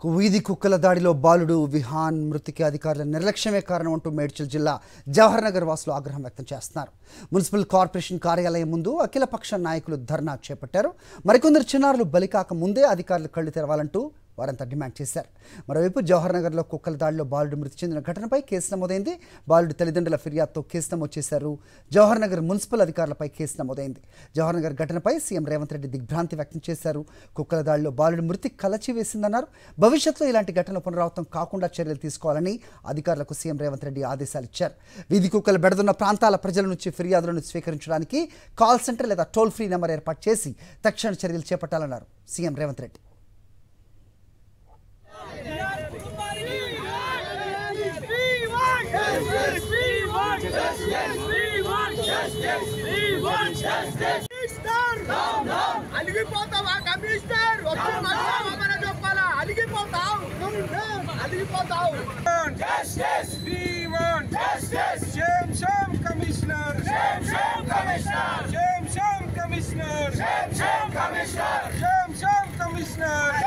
వీధి కుక్కల దాడిలో బాలుడు విహాన్ మృతికి అధికారుల నిర్లక్ష్యమే కారణం అంటూ మేడ్చల్ జిల్లా జవహర్ నగర్ వాసులు ఆగ్రహం వ్యక్తం చేస్తున్నారు మున్సిపల్ కార్పొరేషన్ కార్యాలయం ముందు అఖిలపక్ష నాయకులు ధర్నా చేపట్టారు మరికొందరు చిన్నారులు బలికాక ముందే అధికారులు కళ్ళు తెరవాలంటూ వారంతా డిమాండ్ చేశారు మరోవైపు జవహర్ నగర్లో కుక్కల దాడిలో బాలుడు మృతి చెందిన ఘటనపై కేసు నమోదైంది బాలుడి తల్లిదండ్రుల ఫిర్యాదుతో కేసు నమోదు చేశారు జవహర్ నగర్ మున్సిపల్ అధికారులపై కేసు నమోదైంది జవహర్ నగర్ ఘటనపై సీఎం రేవంత్ రెడ్డి దిగ్భ్రాంతి వ్యక్తం చేశారు కుక్కల దాడిలో బాలుడి మృతి కలచివేసిందన్నారు భవిష్యత్తులో ఇలాంటి ఘటనలు పునరావృతం కాకుండా చర్యలు తీసుకోవాలని అధికారులకు సీఎం రేవంత్ రెడ్డి ఆదేశాలు ఇచ్చారు వీధి కుక్కలు బెడదున్న ప్రాంతాల ప్రజల నుంచి ఫిర్యాదులను స్వీకరించడానికి కాల్ సెంటర్ లేదా టోల్ ఫ్రీ నెంబర్ ఏర్పాటు చేసి తక్షణ చర్యలు చేపట్టాలన్నారు సీఎం రేవంత్ రెడ్డి అలిగిపోతావా కమిషనర్ వచ్చి మన చెప్పాలా అలిగిపోతావు అలిగిపోతావు Justice! We want justice! Shame, shame, Commissioner! Shame, shame, Commissioner! Shame, shame, Commissioner! Shame, shame, Commissioner! Shame, shame, Commissioner!